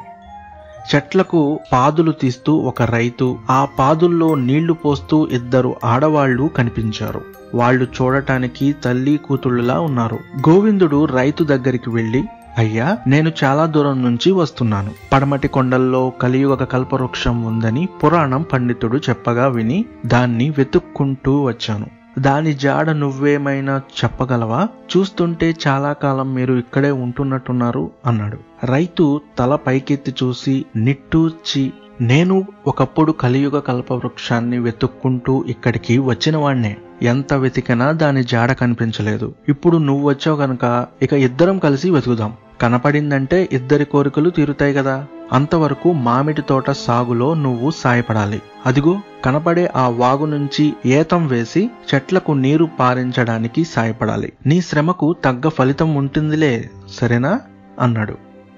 చెట్లకు పాదులు తీస్తూ ఒక రైతు ఆ పాదుల్లో నీళ్లు పోస్తూ ఇద్దరు ఆడవాళ్లు కనిపించారు వాళ్ళు చూడటానికి తల్లి కూతుళ్ళులా ఉన్నారు గోవిందుడు రైతు దగ్గరికి వెళ్లి అయ్యా నేను చాలా దూరం నుంచి వస్తున్నాను పడమటి కొండల్లో కలియుగ కల్పవృక్షం ఉందని పురాణం పండితుడు చెప్పగా విని దాన్ని వెతుక్కుంటూ వచ్చాను దాని జాడ నువ్వేమైనా చెప్పగలవా చూస్తుంటే చాలా కాలం మీరు ఇక్కడే ఉంటున్నట్టున్నారు అన్నాడు రైతు తల పైకెత్తి చూసి నిట్టూర్చి నేను ఒకప్పుడు కలియుగ కల్పవృక్షాన్ని వెతుక్కుంటూ ఇక్కడికి వచ్చిన వాణ్ణే ఎంత వెతికినా దాని జాడ కనిపించలేదు ఇప్పుడు నువ్వు వచ్చావు కనుక ఇక ఇద్దరం కలిసి వెతుకుదాం కనపడిందంటే ఇద్దరి కోరికలు తీరుతాయి కదా అంతవరకు మామిడి తోట సాగులో నువ్వు సాయపడాలి అదిగో కనపడే ఆ వాగు నుంచి ఏతం వేసి చెట్లకు నీరు పారించడానికి సాయపడాలి నీ శ్రమకు తగ్గ ఫలితం ఉంటుందిలే సరేనా అన్నాడు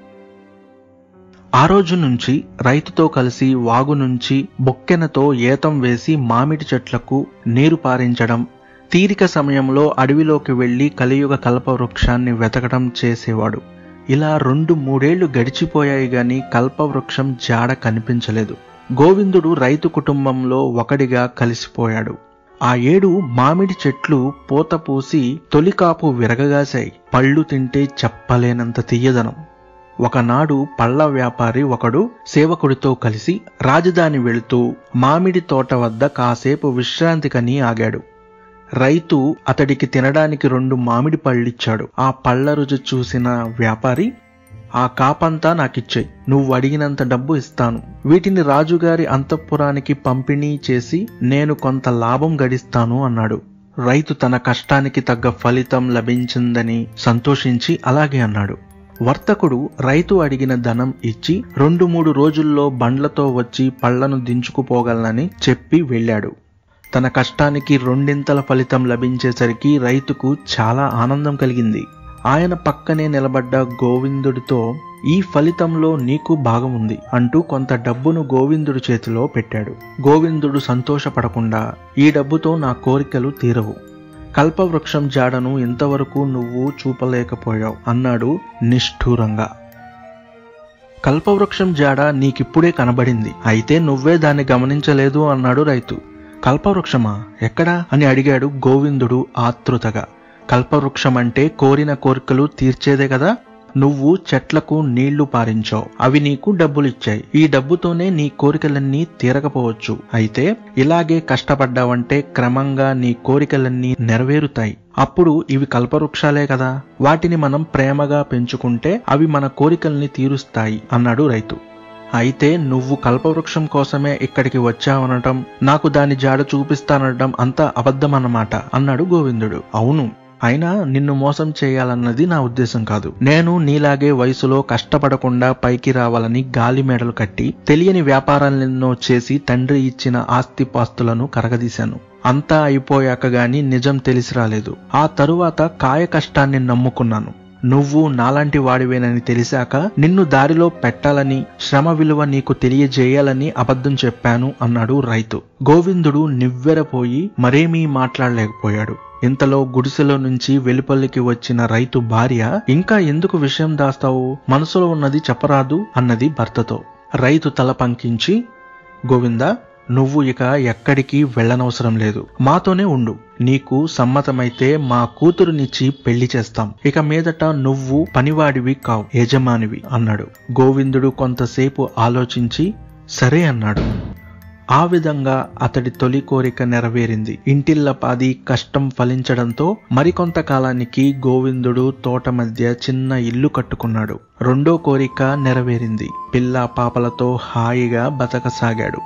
ఆ రోజు నుంచి రైతుతో కలిసి వాగు నుంచి బొక్కెనతో ఏతం వేసి మామిడి చెట్లకు నీరు పారించడం తీరిక సమయంలో అడవిలోకి వెళ్లి కలియుగ కల్పవృక్షాన్ని వెతకడం చేసేవాడు ఇలా రెండు మూడేళ్లు గడిచిపోయాయి గాని కల్పవృక్షం జాడ కనిపించలేదు గోవిందుడు రైతు కుటుంబంలో ఒకడిగా కలిసిపోయాడు ఆ ఏడు మామిడి చెట్లు పూత పూసి తొలికాపు విరగగాశాయి పళ్ళు తింటే చెప్పలేనంత తీయదనం ఒకనాడు పళ్ళ వ్యాపారి ఒకడు సేవకుడితో కలిసి రాజధాని వెళుతూ మామిడి తోట వద్ద కాసేపు విశ్రాంతికని ఆగాడు రైతు అతడికి తినడానికి రెండు మామిడి పళ్ళిచ్చాడు ఆ పళ్ళ రుచి చూసిన వ్యాపారి ఆ కాపంతా నాకిచ్చేయి నువ్వు అడిగినంత డబ్బు ఇస్తాను వీటిని రాజుగారి అంతఃపురానికి పంపిణీ చేసి నేను కొంత లాభం గడిస్తాను అన్నాడు రైతు తన కష్టానికి తగ్గ ఫలితం లభించిందని సంతోషించి అలాగే అన్నాడు వర్తకుడు రైతు అడిగిన ధనం ఇచ్చి రెండు మూడు రోజుల్లో బండ్లతో వచ్చి పళ్లను దించుకుపోగలనని చెప్పి వెళ్ళాడు తన కష్టానికి రెండింతల ఫలితం లభించేసరికి రైతుకు చాలా ఆనందం కలిగింది ఆయన పక్కనే నిలబడ్డ గోవిందుడితో ఈ ఫలితంలో నీకు భాగం ఉంది అంటూ కొంత డబ్బును గోవిందుడి చేతిలో పెట్టాడు గోవిందుడు సంతోషపడకుండా ఈ డబ్బుతో నా కోరికలు తీరవు కల్పవృక్షం జాడను ఇంతవరకు నువ్వు చూపలేకపోయావు అన్నాడు నిష్ఠూరంగా కల్పవృక్షం జాడ నీకిప్పుడే కనబడింది అయితే నువ్వే దాన్ని గమనించలేదు అన్నాడు రైతు కల్పవృక్షమా ఎక్కడా అని అడిగాడు గోవిందుడు ఆతృతగా కల్పవృక్షం అంటే కోరిన కోరికలు తీర్చేదే కదా నువ్వు చెట్లకు నీళ్లు పారించావు అవి నీకు డబ్బులిచ్చాయి ఈ డబ్బుతోనే నీ కోరికలన్నీ తీరకపోవచ్చు అయితే ఇలాగే కష్టపడ్డావంటే క్రమంగా నీ కోరికలన్నీ నెరవేరుతాయి అప్పుడు ఇవి కల్పవృక్షాలే కదా వాటిని మనం ప్రేమగా పెంచుకుంటే అవి మన కోరికల్ని తీరుస్తాయి అన్నాడు రైతు అయితే నువ్వు కల్పవృక్షం కోసమే ఇక్కడికి వచ్చావనటం నాకు దాని జాడ చూపిస్తానటం అంతా అబద్ధమన్నమాట అన్నాడు గోవిందుడు అవును అయినా నిన్ను మోసం చేయాలన్నది నా ఉద్దేశం కాదు నేను నీలాగే వయసులో కష్టపడకుండా పైకి రావాలని గాలి మేడలు కట్టి తెలియని వ్యాపారాలెన్నో చేసి తండ్రి ఇచ్చిన ఆస్తిపాస్తులను కరగదీశాను అంతా అయిపోయాక గాని నిజం తెలిసి రాలేదు ఆ తరువాత కాయ కష్టాన్ని నమ్ముకున్నాను నువ్వు నాలాంటి వాడివేనని తెలిసాక నిన్ను దారిలో పెట్టాలని శ్రమ విలువ నీకు తెలియజేయాలని అబద్ధం చెప్పాను అన్నాడు రైతు గోవిందుడు నివ్వెరపోయి మరేమీ మాట్లాడలేకపోయాడు ఇంతలో గుడిసెలో నుంచి వెలుపల్లికి వచ్చిన రైతు భార్య ఇంకా ఎందుకు విషయం దాస్తావు మనసులో ఉన్నది చెప్పరాదు అన్నది భర్తతో రైతు తల పంకించి గోవింద నువ్వు ఇక ఎక్కడికి వెళ్ళనవసరం లేదు మాతోనే ఉండు నీకు సమ్మతమైతే మా కూతురునిచ్చి పెళ్లి చేస్తాం ఇక మీదట నువ్వు పనివాడివి కావు యజమానివి అన్నాడు గోవిందుడు కొంతసేపు ఆలోచించి సరే అన్నాడు ఆ విధంగా అతడి తొలి కోరిక నెరవేరింది ఇంటిల్లపాది కష్టం ఫలించడంతో మరికొంత కాలానికి గోవిందుడు తోట మధ్య చిన్న ఇల్లు కట్టుకున్నాడు రెండో కోరిక నెరవేరింది పిల్ల పాపలతో హాయిగా బతకసాగాడు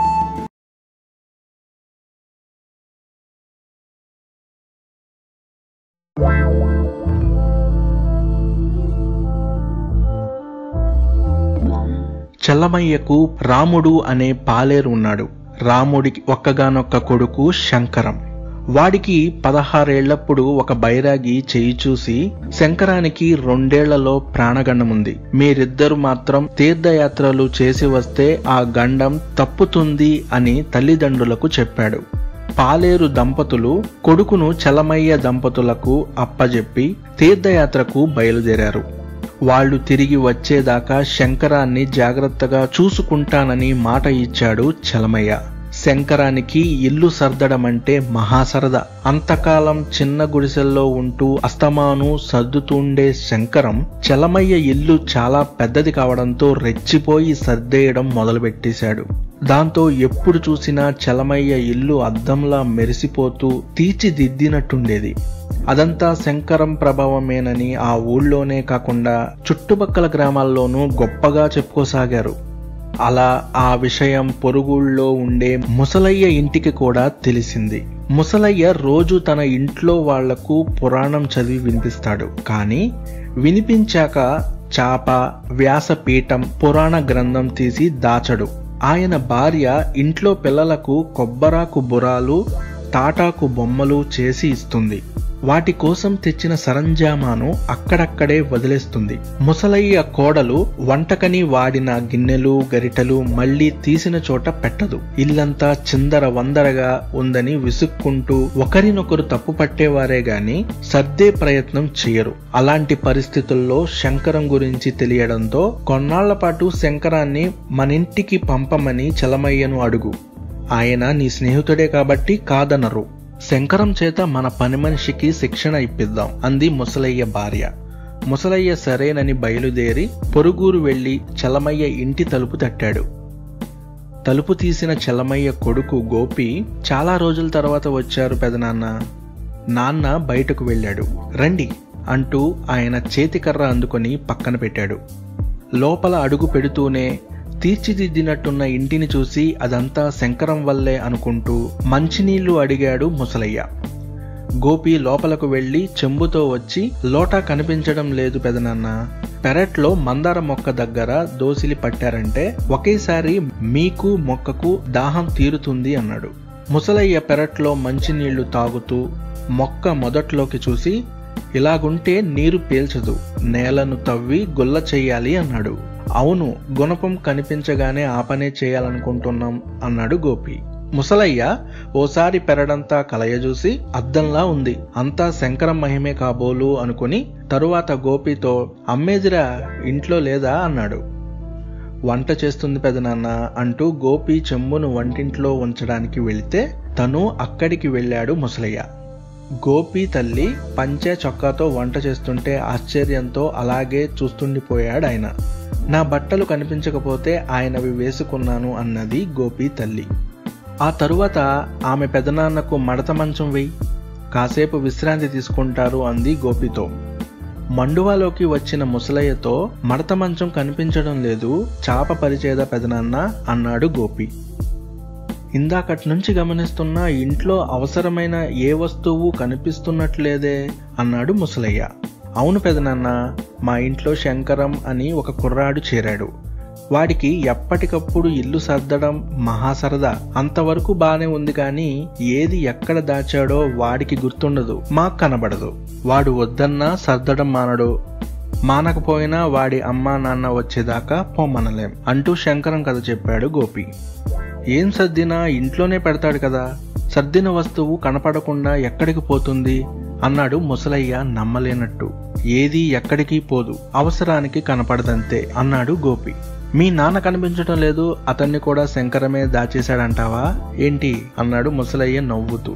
చల్లమయ్యకు రాముడు అనే పాలేరు ఉన్నాడు రాముడికి ఒక్కగానొక్క కొడుకు శంకరం వాడికి పదహారేళ్లప్పుడు ఒక బైరాగి చేయి చూసి శంకరానికి రెండేళ్లలో ప్రాణగండముంది మీరిద్దరు మాత్రం తీర్థయాత్రలు చేసి వస్తే ఆ గండం తప్పుతుంది అని తల్లిదండ్రులకు చెప్పాడు పాలేరు దంపతులు కొడుకును చలమయ్య దంపతులకు అప్పజెప్పి తీర్థయాత్రకు బయలుదేరారు వాళ్ళు తిరిగి వచ్చేదాకా శంకరాన్ని జాగ్రత్తగా చూసుకుంటానని మాట ఇచ్చాడు చలమయ్య శంకరానికి ఇల్లు సర్దడమంటే మహాసరద అంతకాలం చిన్న గుడిసెల్లో ఉంటూ అస్తమాను సర్దుతుండే శంకరం చలమయ్య ఇల్లు చాలా పెద్దది కావడంతో రెచ్చిపోయి సర్దేయడం మొదలుపెట్టేశాడు దాంతో ఎప్పుడు చూసినా చలమయ్య ఇల్లు అద్దంలా మెరిసిపోతూ తీర్చిదిద్దినట్టుండేది అదంతా శంకరం ప్రభావమేనని ఆ ఊళ్ళోనే కాకుండా చుట్టుపక్కల గ్రామాల్లోనూ గొప్పగా చెప్పుకోసాగారు అలా ఆ విషయం పొరుగుళ్ళో ఉండే ముసలయ్య ఇంటికి కూడా తెలిసింది ముసలయ్య రోజు తన ఇంట్లో వాళ్లకు పురాణం చదివి వినిపిస్తాడు కానీ వినిపించాక చాప వ్యాసపీఠం పురాణ గ్రంథం తీసి దాచడు ఆయన భార్య ఇంట్లో పిల్లలకు కొబ్బరాకు బురాలు తాటాకు బొమ్మలు చేసి ఇస్తుంది వాటి కోసం తెచ్చిన సరంజామాను అక్కడక్కడే వదిలేస్తుంది ముసలయ్య కోడలు వంటకని వాడిన గిన్నెలు గరిటెలు మళ్లీ తీసిన చోట పెట్టదు ఇల్లంతా చిందర వందరగా ఉందని విసుక్కుంటూ ఒకరినొకరు తప్పు పట్టేవారే గాని సర్దే ప్రయత్నం చేయరు అలాంటి పరిస్థితుల్లో శంకరం గురించి తెలియడంతో కొన్నాళ్ల పాటు శంకరాన్ని మనింటికి పంపమని చలమయ్యను అడుగు ఆయన నీ స్నేహితుడే కాబట్టి కాదనరు శంకరం చేత మన పని మనిషికి శిక్షణ ఇప్పిద్దాం అంది ముసలయ్య భార్య ముసలయ్య సరేనని బయలుదేరి పొరుగురు వెళ్లి చలమయ్య ఇంటి తలుపు తట్టాడు తలుపు తీసిన చలమయ్య కొడుకు గోపి చాలా రోజుల తర్వాత వచ్చారు పెదనాన్న నాన్న బయటకు వెళ్ళాడు రండి అంటూ ఆయన చేతికర్ర అందుకొని పక్కన పెట్టాడు లోపల అడుగు పెడుతూనే తీర్చిదిద్దినట్టున్న ఇంటిని చూసి అదంతా శంకరం వల్లే అనుకుంటూ మంచినీళ్లు అడిగాడు ముసలయ్య గోపి లోపలకు వెళ్లి చెంబుతో వచ్చి లోటా కనిపించడం లేదు పెదనాన్న పెరట్లో మందార మొక్క దగ్గర దోసిలి పట్టారంటే ఒకేసారి మీకు మొక్కకు దాహం తీరుతుంది అన్నాడు ముసలయ్య పెరట్లో మంచినీళ్లు తాగుతూ మొక్క మొదట్లోకి చూసి ఇలాగుంటే నీరు పీల్చదు నేలను తవ్వి గుల్ల చెయ్యాలి అన్నాడు అవును గుణపం కనిపించగానే ఆ పనే చేయాలనుకుంటున్నాం అన్నాడు గోపి ముసలయ్య ఓసారి పెరడంతా కలయజూసి అద్దంలా ఉంది అంతా శంకరం మహిమే కాబోలు అనుకుని తరువాత గోపితో అమ్మేదిరా ఇంట్లో లేదా అన్నాడు వంట చేస్తుంది పెదనాన్న అంటూ గోపి చెంబును వంటింట్లో ఉంచడానికి వెళితే తను అక్కడికి వెళ్ళాడు ముసలయ్య గోపి తల్లి పంచె చొక్కాతో వంట చేస్తుంటే ఆశ్చర్యంతో అలాగే చూస్తుండిపోయాడు ఆయన నా బట్టలు కనిపించకపోతే ఆయనవి వేసుకున్నాను అన్నది గోపి తల్లి ఆ తరువాత ఆమె పెదనాన్నకు మడత మంచం వెయ్యి కాసేపు విశ్రాంతి తీసుకుంటారు అంది గోపితో మండువాలోకి వచ్చిన ముసలయ్యతో మడత మంచం కనిపించడం లేదు చాప పరిచేద పెదనాన్న అన్నాడు గోపి ఇందాకటి నుంచి గమనిస్తున్న ఇంట్లో అవసరమైన ఏ వస్తువు కనిపిస్తున్నట్లేదే అన్నాడు ముసలయ్య అవును పెదనాన్న మా ఇంట్లో శంకరం అని ఒక కుర్రాడు చేరాడు వాడికి ఎప్పటికప్పుడు ఇల్లు సర్దడం మహాసరదా అంతవరకు బానే ఉంది కానీ ఏది ఎక్కడ దాచాడో వాడికి గుర్తుండదు మాకు కనబడదు వాడు వద్దన్నా సర్దడం మానడు మానకపోయినా వాడి అమ్మా నాన్న వచ్చేదాకా పొమ్మనలేం అంటూ శంకరం కథ చెప్పాడు గోపి ఏం సర్దినా ఇంట్లోనే పెడతాడు కదా సర్దిన వస్తువు కనపడకుండా ఎక్కడికి పోతుంది అన్నాడు ముసలయ్య నమ్మలేనట్టు ఏది ఎక్కడికి పోదు అవసరానికి కనపడదంతే అన్నాడు గోపి మీ నాన్న కనిపించడం లేదు అతన్ని కూడా శంకరమే దాచేశాడంటావా ఏంటి అన్నాడు ముసలయ్య నవ్వుతూ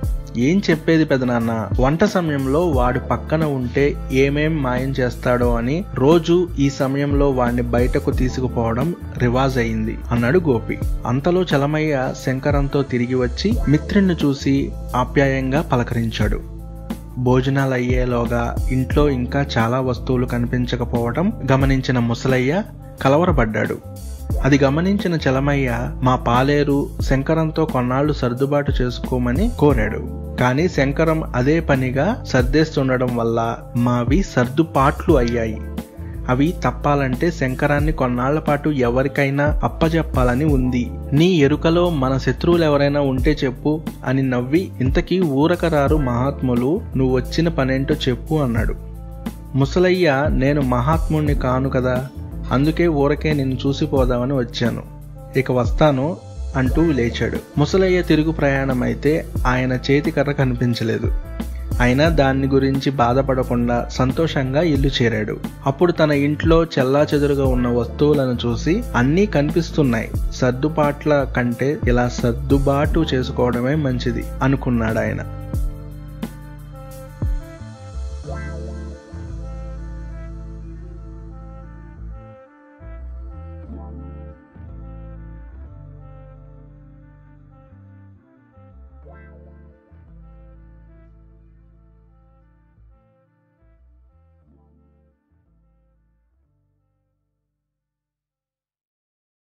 ఏం చెప్పేది పెదనాన్న వంట సమయంలో వాడు పక్కన ఉంటే ఏమేం మాయం చేస్తాడో అని రోజు ఈ సమయంలో వాడిని బయటకు తీసుకుపోవడం రివాజ్ అయింది అన్నాడు గోపి అంతలో చలమయ్య శంకరంతో తిరిగి వచ్చి మిత్రుణ్ణి చూసి ఆప్యాయంగా పలకరించాడు భోజనాలు అయ్యేలోగా ఇంట్లో ఇంకా చాలా వస్తువులు కనిపించకపోవడం గమనించిన ముసలయ్య కలవరపడ్డాడు అది గమనించిన చలమయ్య మా పాలేరు శంకరంతో కొన్నాళ్లు సర్దుబాటు చేసుకోమని కోరాడు కానీ శంకరం అదే పనిగా సర్దేస్తుండడం వల్ల మావి సర్దుపాట్లు అయ్యాయి అవి తప్పాలంటే శంకరాన్ని కొన్నాళ్ల పాటు ఎవరికైనా అప్పజెప్పాలని ఉంది నీ ఎరుకలో మన శత్రువులు ఎవరైనా ఉంటే చెప్పు అని నవ్వి ఇంతకీ ఊరకరారు మహాత్ములు నువ్వు వచ్చిన పనేంటో చెప్పు అన్నాడు ముసలయ్య నేను మహాత్ముణ్ణి కాను కదా అందుకే ఊరకే నిన్ను చూసిపోదామని వచ్చాను ఇక వస్తాను అంటూ లేచాడు ముసలయ్య తిరుగు ప్రయాణం అయితే ఆయన చేతికర్ర కనిపించలేదు అయినా దాన్ని గురించి బాధపడకుండా సంతోషంగా ఇల్లు చేరాడు అప్పుడు తన ఇంట్లో చెల్లా చెదురుగా ఉన్న వస్తువులను చూసి అన్నీ కనిపిస్తున్నాయి సర్దుబాట్ల కంటే ఇలా సర్దుబాటు చేసుకోవడమే మంచిది అనుకున్నాడు ఆయన